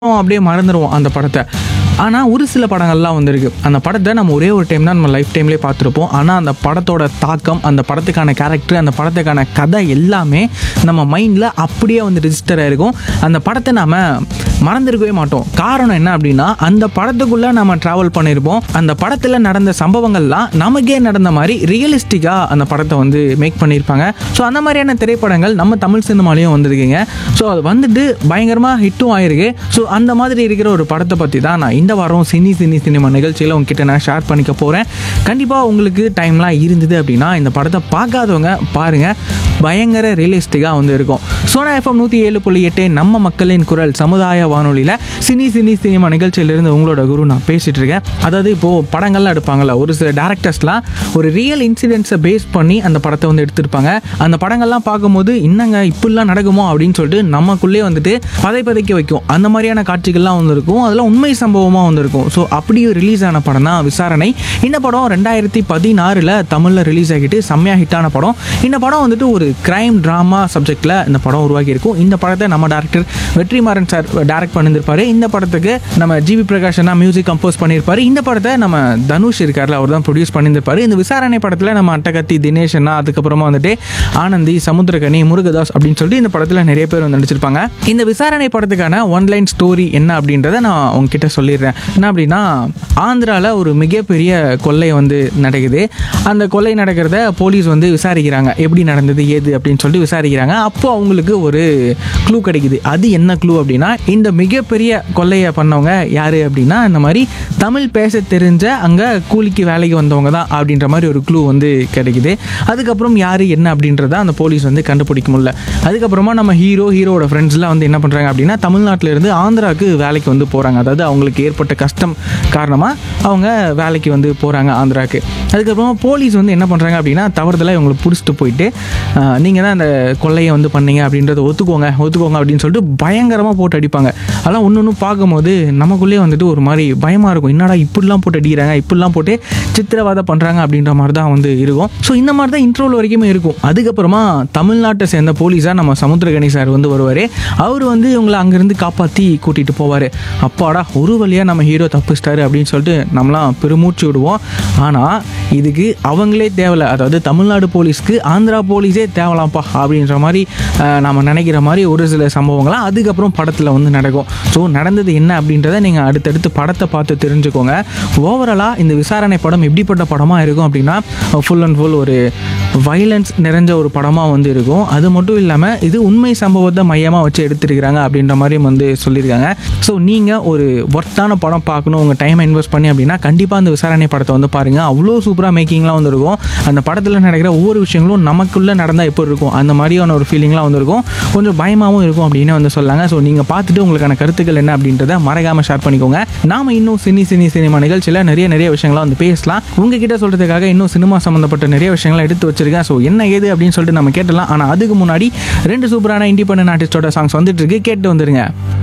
அப்படியே மறந்துடுவோம் அந்த படத்தை ஆனால் ஒரு சில படங்கள்லாம் வந்திருக்கு அந்த படத்தை நம்ம ஒரே ஒரு டைம் தான் நம்ம லைஃப் டைம்லேயே பார்த்துருப்போம் ஆனால் அந்த படத்தோட தாக்கம் அந்த படத்துக்கான கேரக்டர் அந்த படத்துக்கான கதை எல்லாமே நம்ம மைண்டில் அப்படியே வந்து ரிஜிஸ்டர் ஆயிருக்கும் அந்த படத்தை நாம மறந்துருக்கவே மாட்டோம் காரணம் என்ன அப்படின்னா அந்த படத்துக்குள்ளே நம்ம ட்ராவல் பண்ணியிருப்போம் அந்த படத்தில் நடந்த சம்பவங்கள்லாம் நமக்கே நடந்த மாதிரி ரியலிஸ்டிக்காக அந்த படத்தை வந்து மேக் பண்ணியிருப்பாங்க ஸோ அந்த மாதிரியான திரைப்படங்கள் நம்ம தமிழ் சினிமாலையும் வந்திருக்குங்க ஸோ அது வந்துட்டு பயங்கரமாக ஹிட்டும் ஆயிருக்கு ஸோ அந்த மாதிரி இருக்கிற ஒரு படத்தை பற்றி தான் நான் இந்த வாரம் சினி சினி சினிமா நிகழ்ச்சியில் உங்ககிட்ட நான் ஷேர் பண்ணிக்க போகிறேன் கண்டிப்பாக உங்களுக்கு டைம்லாம் இருந்தது அப்படின்னா இந்த படத்தை பார்க்காதவங்க பாருங்கள் பயங்கர ரியலிஸ்டிக்காக வந்து இருக்கும் சோனா எஃப்எம் நூற்றி ஏழு புள்ளி எட்டு நம்ம மக்களின் குரல் சமுதாய வானொலியில் சினி சினி சினிமா நிகழ்ச்சியிலிருந்து உங்களோட குரு நான் பேசிகிட்டு இருக்கேன் அதாவது இப்போது படங்கள்லாம் எடுப்பாங்கல்ல ஒரு சில டேரக்டர்ஸ்லாம் ஒரு ரியல் இன்சிடென்ட்ஸை பேஸ் பண்ணி அந்த படத்தை வந்து எடுத்திருப்பாங்க அந்த படங்கள்லாம் பார்க்கும்போது இன்னங்க இப்படிலாம் நடக்குமோ அப்படின்னு சொல்லிட்டு நமக்குள்ளே வந்துட்டு பதை பதைக்க வைக்கும் அந்த மாதிரியான காட்சிகள்லாம் வந்திருக்கும் அதெல்லாம் உண்மை சம்பவமாக வந்திருக்கும் ஸோ அப்படி ரிலீஸ் ஆன படம் தான் விசாரணை இந்த படம் ரெண்டாயிரத்தி பதினாறில் தமிழில் ரிலீஸ் ஆகிட்டு செம்மையாக ஹிட்டான படம் இந்த படம் வந்துட்டு ஒரு கிரைம் ட்ராமா சப்ஜெக்டில் இந்த படம் உருவாகி இருக்கும் இந்த படத்தை நம்ம டேரக்டர் வெற்றிமாறன் சார் டைரக்ட் பண்ணியிருப்பாரு இந்த படத்துக்கு நம்ம ஜிவி பிரகாஷ் அண்ணா மியூசிக் கம்போஸ் பண்ணியிருப்பாரு இந்த படத்தை நம்ம தனுஷ் இருக்கார்ல அவர் தான் ப்ரொடியூஸ் பண்ணியிருப்பாரு இந்த விசாரணை படத்தில் நம்ம அட்டகத்தி தினேஷ் அண்ணா அதுக்கப்புறமா வந்துட்டு ஆனந்தி சமுத்திரகனி முருகதாஸ் அப்படின்னு சொல்லிட்டு இந்த படத்தில் நிறைய பேர் வந்து நடிச்சிருப்பாங்க இந்த விசாரணை படத்துக்கான ஒன்லைன் ஸ்டோரி என்ன அப்படின்றத நான் உங்ககிட்ட சொல்லிடுறேன் என்ன அப்படின்னா ஆந்திராவில் ஒரு மிகப்பெரிய கொள்ளை வந்து நடக்குது அந்த கொள்ளை நடக்கிறத போலீஸ் வந்து விசாரிக்கிறாங்க எப்படி நடந்தது ஏது அப்படின்னு சொல்லிட்டு விசாரிக்கிறாங்க அப்போ அவங்களுக்கு ஒரு க்ளூ கிடைக்குது அது என்ன க்ளூ அப்படின்னா இந்த மிகப்பெரிய கொள்ளையை பண்ணவங்க யார் அப்படின்னா இந்த மாதிரி தமிழ் பேச தெரிஞ்ச அங்கே கூலிக்கு வேலைக்கு வந்தவங்க தான் அப்படின்ற மாதிரி ஒரு க்ளூ வந்து கிடைக்குது அதுக்கப்புறம் யார் என்ன அப்படின்றத அந்த போலீஸ் வந்து கண்டுபிடிக்க முடியல அதுக்கப்புறமா நம்ம ஹீரோ ஹீரோட ஃப்ரெண்ட்ஸ்லாம் வந்து என்ன பண்ணுறாங்க அப்படின்னா தமிழ்நாட்டில இருந்து ஆந்திராவுக்கு வேலைக்கு வந்து போகிறாங்க அதாவது அவங்களுக்கு ஏற்பட்ட கஷ்டம் காரணமாக அவங்க வேலைக்கு வந்து போகிறாங்க ஆந்திராவுக்கு அதுக்கப்புறமா போலீஸ் வந்து என்ன பண்ணுறாங்க அப்படின்னா தவறுதலாக இவங்களை பிடிச்சிட்டு போயிட்டு நீங்கள் தான் அந்த கொள்ளையை வந்து பண்ணீங்க அப்படின்றத ஒத்துக்கோங்க ஒத்துக்கோங்க அப்படின்னு சொல்லிட்டு பயங்கரமாக போட்டு அடிப்பாங்க அதெல்லாம் ஒன்று ஒன்று பார்க்கும்போது நமக்குள்ளேயே வந்துட்டு ஒரு மாதிரி பயமாக இருக்கும் என்னடா இப்படிலாம் போட்டு அடிக்கிறாங்க இப்படிலாம் போட்டு சித்திரவாதம் பண்ணுறாங்க அப்படின்ற மாதிரி தான் வந்து இருக்கும் ஸோ இந்த மாதிரி தான் இன்ட்ரோல் வரைக்குமே இருக்கும் அதுக்கப்புறமா தமிழ்நாட்டை சேர்ந்த போலீஸாக நம்ம சமுத்திரகணி சார் வந்து வருவார் அவர் வந்து இவங்களை அங்கேருந்து காப்பாற்றி கூட்டிகிட்டு போவார் அப்பாடா ஒரு வழியாக நம்ம ஹீரோ தப்பிச்சிட்டாரு அப்படின்னு சொல்லிட்டு நம்மளாம் பெருமூச்சு விடுவோம் ஆனால் இதுக்கு அவங்களே தேவையில்ல அதாவது தமிழ்நாடு போலீஸ்க்கு ஆந்திரா போலீஸே தேவலாம்ப்பா அப்படின்ற மாதிரி அஹ், நம்ம நினைக்கிற மாதிரி ஒரு சில சம்பவங்கள்லாம் அதுக்கப்புறம் படத்தில் வந்து நடக்கும் ஸோ நடந்தது என்ன அப்படின்றத நீங்கள் அடுத்தடுத்து படத்தை பார்த்து தெரிஞ்சுக்கோங்க ஓவராலாக இந்த விசாரணை படம் எப்படிப்பட்ட படமாக இருக்கும் அப்படின்னா ஃபுல் அண்ட் ஃபுல் ஒரு வைலன்ஸ் நிறைஞ்ச ஒரு படமாக வந்து இருக்கும் அது மட்டும் இல்லாமல் இது உண்மை சம்பவத்தை மையமாக வச்சு எடுத்திருக்கிறாங்க அப்படின்ற மாதிரியும் வந்து சொல்லியிருக்காங்க ஸோ நீங்கள் ஒரு ஒர்த்தான படம் பார்க்கணும் உங்கள் டைமை இன்வெஸ்ட் பண்ணி அப்படின்னா கண்டிப்பாக அந்த விசாரணை படத்தை வந்து பாருங்கள் அவ்வளோ சூப்பராக மேக்கிங்லாம் வந்துருக்கும் அந்த படத்தில் நடக்கிற ஒவ்வொரு விஷயங்களும் நமக்குள்ளே நடந்தால் எப்படி இருக்கும் அந்த மாதிரியான ஒரு ஃபீலிங்லாம் வந்திருக்கும் கொஞ்சம் பயமாகவும் இருக்கும் அப்படின்னு வந்து சொல்லாங்க ஸோ நீங்கள் பார்த்துட்டு உங்களுக்கான கருத்துக்கள் என்ன அப்படின்றத மறக்காமல் ஷேர் பண்ணிக்கோங்க நாம இன்னும் சினி சினி சினிமா நிகழ்ச்சியில் நிறைய நிறைய விஷயங்கள்லாம் வந்து பேசலாம் உங்ககிட்ட சொல்கிறதுக்காக இன்னும் சினிமா சம்மந்தப்பட்ட நிறைய விஷயங்களை எடுத்து வச்சிருக்கேன் ஸோ என்ன ஏது அப்படின்னு சொல்லிட்டு நம்ம கேட்டலாம் ஆனால் அதுக்கு முன்னாடி ரெண்டு சூப்பரான இண்டிபெண்டன்ட் ஆர்டிஸ்டோட சாங்ஸ் வந்துட்டு இருக்கு கேட்டு வந்துருங்க